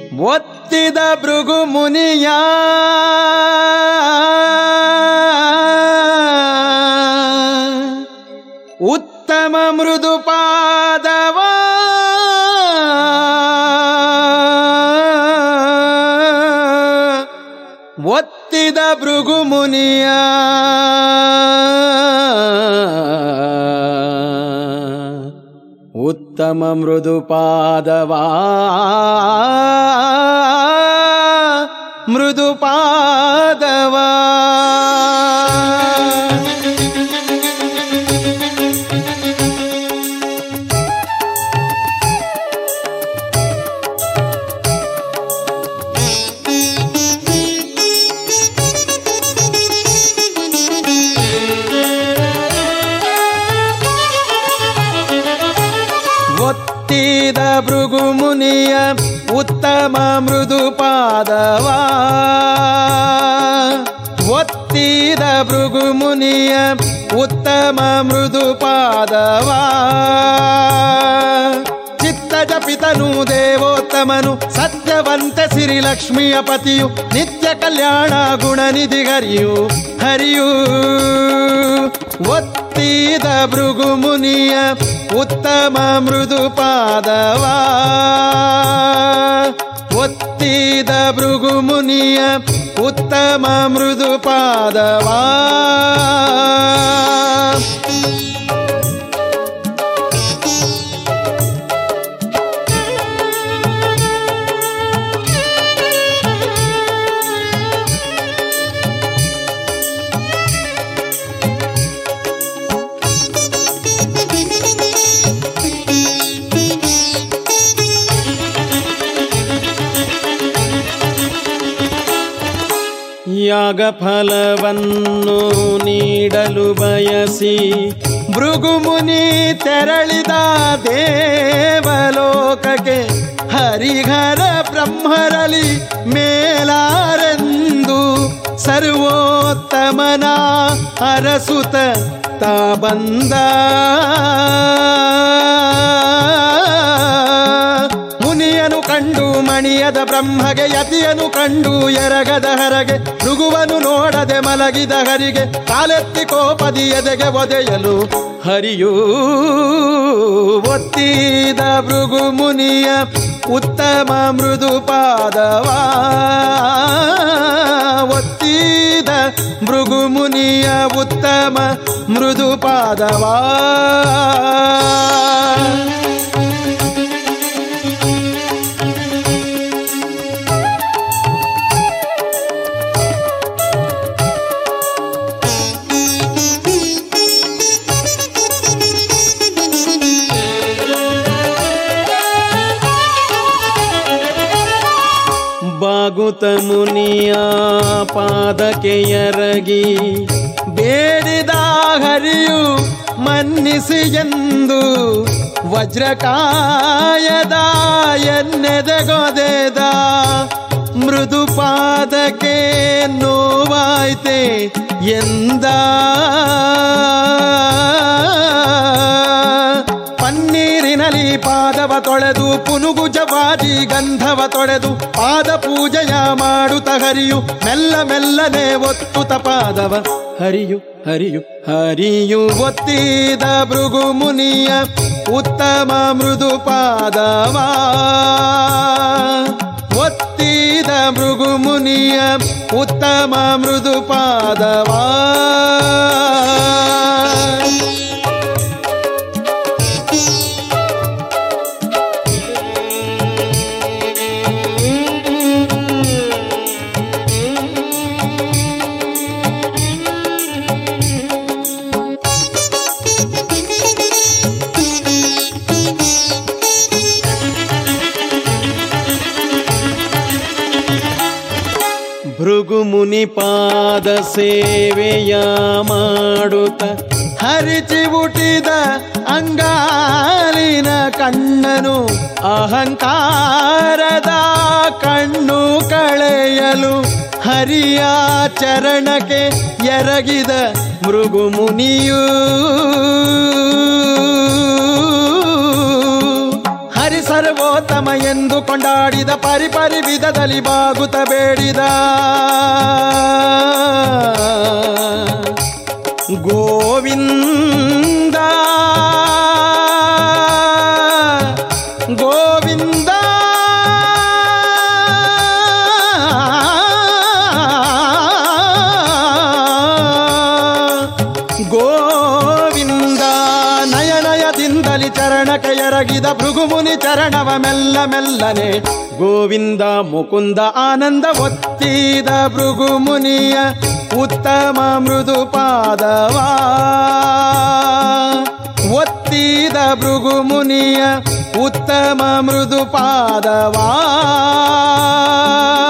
ಒತ್ತಿದ ಭೃಗು ಮುನಿಯ ಉತ್ತಮ ಮೃದು ಪಾದವ ಒತ್ತಿದ ಭೃಗು ಮುನಿಯ ಉತ್ತಮ ಮೃದು ಪಾದವಾ ಮೃದು ಪಾದವಾ ಒತ್ತಿದ ಭೃಗು ಮುನಿಯ ಉತ್ತಮ ಮೃದು ಪಾದವಾ ಒತ್ತಿದ ಭೃಗು ಮುನಿಯ ಉತ್ತಮ ಮೃದು ಪಾದವಾ ಚಿತ್ತಜ ಪಿತನು ದೇವೋತ್ತಮನು ಸತ್ಯವಂತ ಸಿರಿ ಲಕ್ಷ್ಮಿಯ ಪತಿಯು ನಿತ್ಯ ಕಲ್ಯಾಣ ಗುಣನಿಧಿ ಹರಿಯು ಹರಿಯು ಒತ್ತಿದ ಭೃಗು ಮುನಿಯ ಉತ್ತಮ ಮೃದು ಪಾದವಾ ಒತ್ತಿದ ಭೃಗು ಮುನಿಯ ಉತ್ತಮ ಮೃದು ಪಾದವಾ ಯಾಗ ಫಲವನ್ನು ನೀಡಲು ಬಯಸಿ ಭೃಗುಮುನಿ ತೆರಳಿದ ದೇವಲೋಕಕ್ಕೆ ಹರಿಹರ ಬ್ರಹ್ಮರಲಿ ಮೇಲಾರೆಂದು ಸರ್ವೋತ್ತಮನ ಅರಸುತ ತಾ ಬಂದ ಮುನಿಯನು ಕಂಡು ಮಣಿಯದ ಬ್ರಹ್ಮಗೆ ಯತಿಯನು ಕಂಡು ಎರಗದ ಹರಗೆ ಮೃಗುವನು ನೋಡದೆ ಮಲಗಿದ ಹರಿಗೆ ಕಾಲೆತ್ತಿ ಕೋಪದಿ ಎದೆಗೆ ಒದೆಯಲು ಹರಿಯೂ ಒತ್ತಿದ ಭೃಗು ಮುನಿಯ ಉತ್ತಮ ಮೃದು ಪಾದವಾ ಒತ್ತಿದ ಭೃಗು ಮುನಿಯ ಉತ್ತಮ ಮೃದು ಪಾದವಾ ಬಾಗುತ ಮುನಿಯ ಪಾದಕ್ಕೆ ಎರಗಿ ಬೇಡಿದ ಹರಿಯು ಮನ್ನಿಸಿ ಎಂದು ವಜ್ರಕಾಯದ ಎನ್ನೆದೆಗೊದೆದ ಮೃದು ಪಾದಕ್ಕೆ ನೋವಾಯ್ತೆ ಎಂದ ಪನ್ನೀರಿನಲಿ ಪಾದವ ತೊಳೆದು ಪುನುಗು ಜವಾಜಿ ಗಂಧವ ತೊಳೆದು ಪಾದ ಪೂಜೆಯ ಮಾಡುತ್ತ ಹರಿಯು ಮೆಲ್ಲ ಮೆಲ್ಲನೆ ಒತ್ತುತ ಪಾದವ ಹರಿಯು ಹರಿಯು ಹರಿಯು ಒತ್ತಿದ ಭೃಗು ಮುನಿಯ ಉತ್ತಮ ಮೃದು ಪಾದವಾ ಒತ್ತಿದ ಭೃಗು ಮುನಿಯ ಉತ್ತಮ ಮೃದು ಪಾದವಾ ಭೃಗು ಮುನಿ ಪಾದ ಸೇವೆಯ ಮಾಡುತ್ತ ಹರಿಚಿ ಹುಟ್ಟಿದ ಅಂಗಾಲಿನ ಕಣ್ಣನು ಅಹಂಕಾರದ ಕಣ್ಣು ಕಳೆಯಲು ಹರಿಯ ಚರಣಕ್ಕೆ ಎರಗಿದ ಮೃಗು ಮುನಿಯೂ ಹರಿಸ ಸರ್ವೋತ್ತಮ ಎಂದು ಕೊಂಡಾಡಿದ ಪರಿಪರಿ ವಿಧದಲ್ಲಿ ಬಾಗುತ್ತ ಬೇಡಿದ ಗೋವಿಂದ ಗೋವಿಂದ ಗೋವಿಂದ ನಯನಯದಿಂದಲಿ ಚರಣಕ್ಕೆ ಎರಗಿದ ಭೃಗುಮುನಿ ಚರಣವ ಮೆಲ್ಲ ಮೆಲ್ಲನೆ ಗೋವಿಂದ ಮುಕುಂದ ಆನಂದ ಒತ್ತಿದ ಭೃಗುಮುನಿಯ ಉತ್ತಮ ಮೃದು ಪಾದವಾ ಒತ್ತಿದ ಭೃಗುಮುನಿಯ ಉತ್ತಮ ಮೃದು ಪಾದವಾ